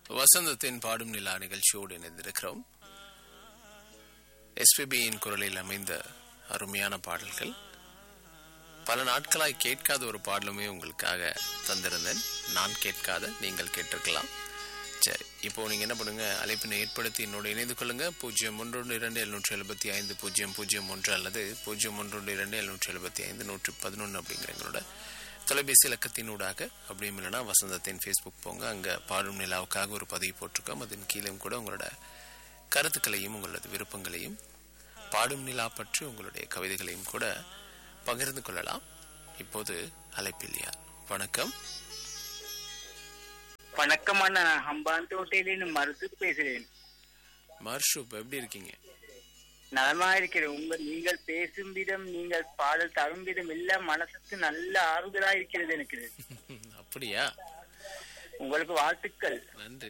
வசந்தத்தின் பாடும் நிலா நிகழ்ச்சியோடு இணைந்திருக்கிறோம் எஸ்பிபியின் குரலில் அமைந்த அருமையான பாடல்கள் பல நாட்களாய் கேட்காத ஒரு பாடலுமே உங்களுக்காக தந்திருந்தேன் நான் கேட்காத நீங்கள் கேட்டிருக்கலாம் சரி இப்போ நீங்க என்ன பண்ணுங்க அழைப்பினை ஏற்படுத்தி என்னோட இணைந்து கொள்ளுங்க பூஜ்ஜியம் ஒன்று இரண்டு எழுநூற்றி எழுபத்தி ஐந்து பூஜ்ஜியம் பூஜ்ஜியம் ஒன்று அல்லது பூஜ்ஜியம் ஒன்று இரண்டு எழுநூற்றி எழுபத்தி ஐந்து நூற்றி பதினொன்று அப்படிங்கிற எங்களோட தொலைபேசி இலக்கத்தினூடாக அப்படியும் இல்லைன்னா வசந்தத்தின் ஃபேஸ்புக் போங்க அங்கே பாடும் நிலாவுக்காக ஒரு பதிவு போட்டிருக்கோம் அதன் கீழேயும் கூட உங்களோட கருத்துக்களையும் உங்களது விருப்பங்களையும் பாடும் நிலா பற்றி உங்களுடைய கவிதைகளையும் கூட பகிர்ந்து கொள்ளலாம் இப்போது அழைப்பில் யார் வணக்கம் வணக்கம் அண்ணா ஹம்பாந்தோட்டையிலிருந்து மருத்து பேசுறேன் மர்ஷூப் எப்படி இருக்கீங்க நலமா இருக்கிறேன் உங்க நீங்கள் பேசும் விதம் நீங்கள் பாடல் தரும் விதம் எல்லாம் மனசுக்கு நல்ல ஆறுதலா இருக்கிறது எனக்கு அப்படியா உங்களுக்கு வாழ்த்துக்கள் நன்றி